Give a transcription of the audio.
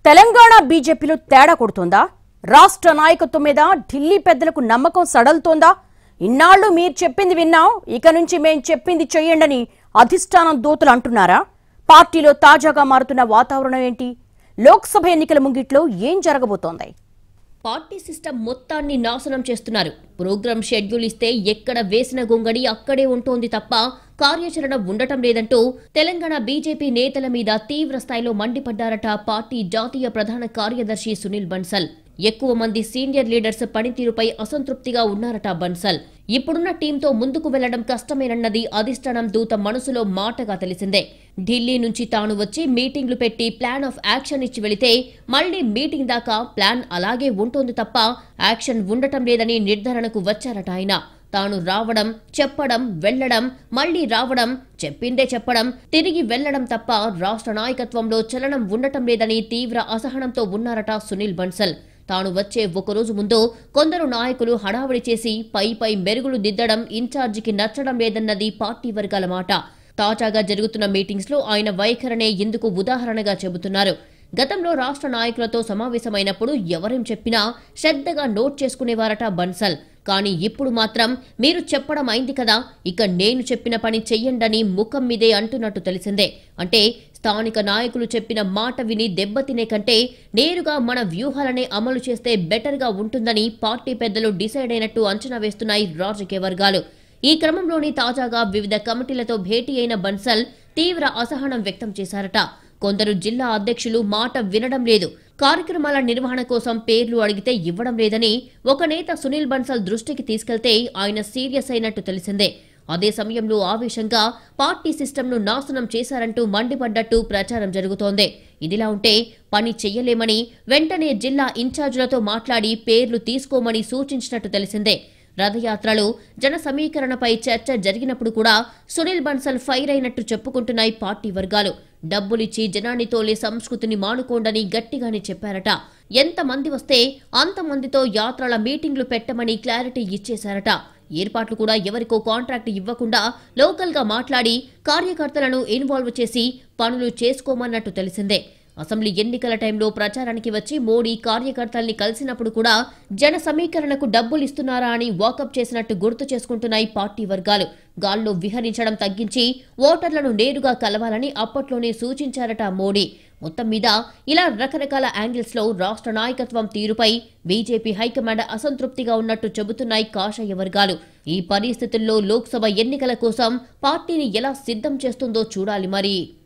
తెలంగాణ బీజేపీలో తేడా కొడుతోందా రాష్ట్ర నాయకత్వం మీద ఢిల్లీ పెద్దలకు నమ్మకం సడలుతోందా ఇన్నాళ్లు మీరు చెప్పింది విన్నాం ఇక నుంచి మేం చెప్పింది చెయ్యండని అధిష్టానం దూతలు అంటున్నారా పార్టీలో తాజాగా మారుతున్న వాతావరణం ఏంటి లోక్సభ ఎన్నికల ముంగిట్లో ఏం జరగబోతోంది పార్టీ సిస్టమ్ మొత్తాన్ని నాశనం చేస్తున్నారు ప్రోగ్రామ్ షెడ్యూల్ ఇస్తే ఎక్కడ వేసిన గొంగడి అక్కడే ఉంటోంది తప్ప కార్యాచరణ ఉండటం లేదంటూ తెలంగాణ బీజేపీ నేతల మీద తీవ్ర స్థాయిలో మండిపడ్డారట పార్టీ జాతీయ ప్రధాన కార్యదర్శి సునీల్ బన్సల్ ఎక్కువ మంది సీనియర్ లీడర్స్ పనితీరుపై అసంతృప్తిగా ఉన్నారట బన్సల్ ఇప్పుడున్న టీంతో ముందుకు వెళ్లడం కష్టమేనన్నది అధిష్టానం దూత మనసులో మాటగా తెలిసిందే ఢిల్లీ నుంచి తాను వచ్చి మీటింగ్లు పెట్టి ప్లాన్ ఆఫ్ యాక్షన్ ఇచ్చి వెళితే మళ్లీ మీటింగ్ దాకా ప్లాన్ అలాగే ఉంటోంది తప్ప యాక్షన్ ఉండటం లేదని నిర్ధారణకు వచ్చారట ఆయన తాను రావడం చెప్పడం వెళ్లడం మళ్లీ రావడం చెప్పిందే చెప్పడం తిరిగి వెళ్లడం తప్ప రాష్ట్ర నాయకత్వంలో చలనం ఉండటం లేదని తీవ్ర అసహనంతో ఉన్నారట సునీల్ బన్సల్ తాను వచ్చే ఒకరోజు ముందు కొందరు నాయకులు హడావుడి చేసి పై పై మెరుగులు దిద్దడం ఇన్ఛార్జికి నచ్చడం లేదన్నది పార్టీ వర్గాల మాట తాజాగా జరుగుతున్న మీటింగ్స్ లో ఆయన వైఖరనే ఇందుకు ఉదాహరణగా చెబుతున్నారు గతంలో రాష్ట్ర నాయకులతో సమావేశమైనప్పుడు ఎవరేం చెప్పినా శ్రద్ధగా నోట్ చేసుకునేవారట బన్సల్ కానీ ఇప్పుడు మాత్రం మీరు చెప్పడం అయింది కదా ఇక నేను చెప్పిన పని చెయ్యండని ముఖం మీదే అంటున్నట్టు తెలిసిందే అంటే స్థానిక నాయకులు చెప్పిన మాట విని దెబ్బతినే కంటే నేరుగా మన వ్యూహాలనే అమలు చేస్తే బెటర్గా ఉంటుందని పార్టీ పెద్దలు డిసైడ్ అయినట్టు అంచనా వేస్తున్నాయి రాజకీయ వర్గాలు ఈ క్రమంలోని తాజాగా వివిధ కమిటీలతో భేటీ అయిన బన్సల్ తీవ్ర అసహనం వ్యక్తం చేశారట కొందరు జిల్లా అధ్యక్షులు మాట వినడం లేదు కార్యక్రమాల నిర్వహణ కోసం పేర్లు అడిగితే ఇవ్వడం లేదని ఒక నేత సునీల్ బన్సల్ దృష్టికి తీసుకెళ్తే ఆయన సీరియస్ అయినట్టు తెలిసిందే అదే సమయంలో ఆవేశంగా పార్టీ సిస్టమ్ను నాశనం చేశారంటూ మండిపడ్డట్టు ప్రచారం జరుగుతోంది ఇదిలా ఉంటే పని చెయ్యలేమని వెంటనే జిల్లా ఇన్ఛార్జీలతో మాట్లాడి పేర్లు తీసుకోమని సూచించినట్టు తెలిసిందే రథయాత్రలో జన సమీకరణపై చర్చ జరిగినప్పుడు కూడా సునీల్ బన్సల్ ఫైర్ అయినట్టు చెప్పుకుంటున్నాయి పార్టీ వర్గాలు డబ్బులిచ్చి జనాన్ని తోలే సంస్కృతిని మానుకోండని గట్టిగానే చెప్పారట ఎంతమంది వస్తే అంతమందితో యాత్రల మీటింగ్లు పెట్టమని క్లారిటీ ఇచ్చేశారట ఏర్పాట్లు కూడా ఎవరికో కాంట్రాక్ట్ ఇవ్వకుండా లోకల్ గా మాట్లాడి కార్యకర్తలను ఇన్వాల్వ్ చేసి పనులు చేసుకోమన్నట్టు తెలిసిందే అసెంబ్లీ ఎన్నికల టైంలో ప్రచారానికి వచ్చి మోడీ కార్యకర్తల్ని కలిసినప్పుడు కూడా జన సమీకరణకు డబ్బులు ఇస్తున్నారా అని వాకప్ చేసినట్టు గుర్తు చేసుకుంటున్నాయి పార్టీ వర్గాలు గాల్లో విహరించడం తగ్గించి ఓటర్లను నేరుగా కలవాలని అప్పట్లోనే సూచించారట మోడీ మొత్తం మీద ఇలా రకరకాల యాంగిల్స్ లో రాష్ట్ర నాయకత్వం తీరుపై బీజేపీ హైకమాండ్ అసంతృప్తిగా ఉన్నట్టు చెబుతున్నాయి కాషాయ వర్గాలు ఈ పరిస్థితుల్లో లోక్సభ ఎన్నికల కోసం పార్టీని ఎలా సిద్ధం చేస్తుందో చూడాలి మరి